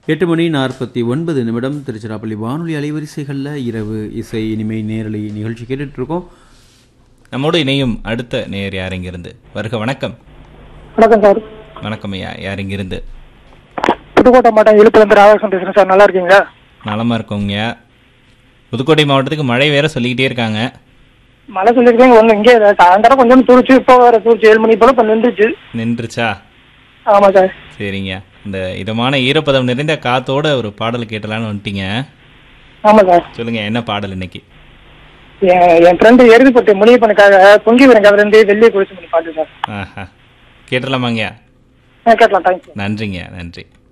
எட்டு மணி நாற்பத்தி ஒன்பது நிமிடம் திருச்சிராப்பள்ளி வானொலி அலைவரிசைகளில் இரவு இசை இனிமை நேரலை நிகழ்ச்சி கேட்டுட்டு இருக்கோம் நம்மோடு இணையும் அடுத்த நேயர் யார் இங்கிருந்து வருக வணக்கம் வணக்கம் சார் வணக்கம் ஐயா யார் இங்கிருந்து புதுக்கோட்டை மாவட்டம் இழுப்புலேருந்து ராதாகிருஷ்ணன் பேசுகிறேன் சார் நல்லா இருக்கீங்களா நலமா இருக்கோங்க புதுக்கோட்டை மாவட்டத்துக்கு மழை வேற சொல்லிக்கிட்டே இருக்காங்க மழை சொல்லியிருக்கீங்க ஒன்று இங்கே சாயந்தரம் கொஞ்சம் தூரிச்சு இப்போ வேறு தூரிச்சு ஏழு மணி போல இப்போ நின்றுச்சு நின்றுச்சா ஆமாம் சார் சரிங்க இந்த இதமான ஈரப்பதம் நிறைந்த காத்தோட ஒரு பாடல் கேட்டலான்னு வந்துட்டீங்க ஆமாம் சார் சொல்லுங்க என்ன பாடல் இன்னைக்கு என் என் ஃப்ரெண்டு எருதுப்பட்டு முனியப்பனுக்காக பொங்கி வரங்க இருந்து வெள்ளியை குறிச்சு பண்ணி பாட்டு சார் ஆஹா கேட்டலாமாங்கய்யா ஆ கேட்கலாம் தேங்க்யூ நன்றிங்க நன்றி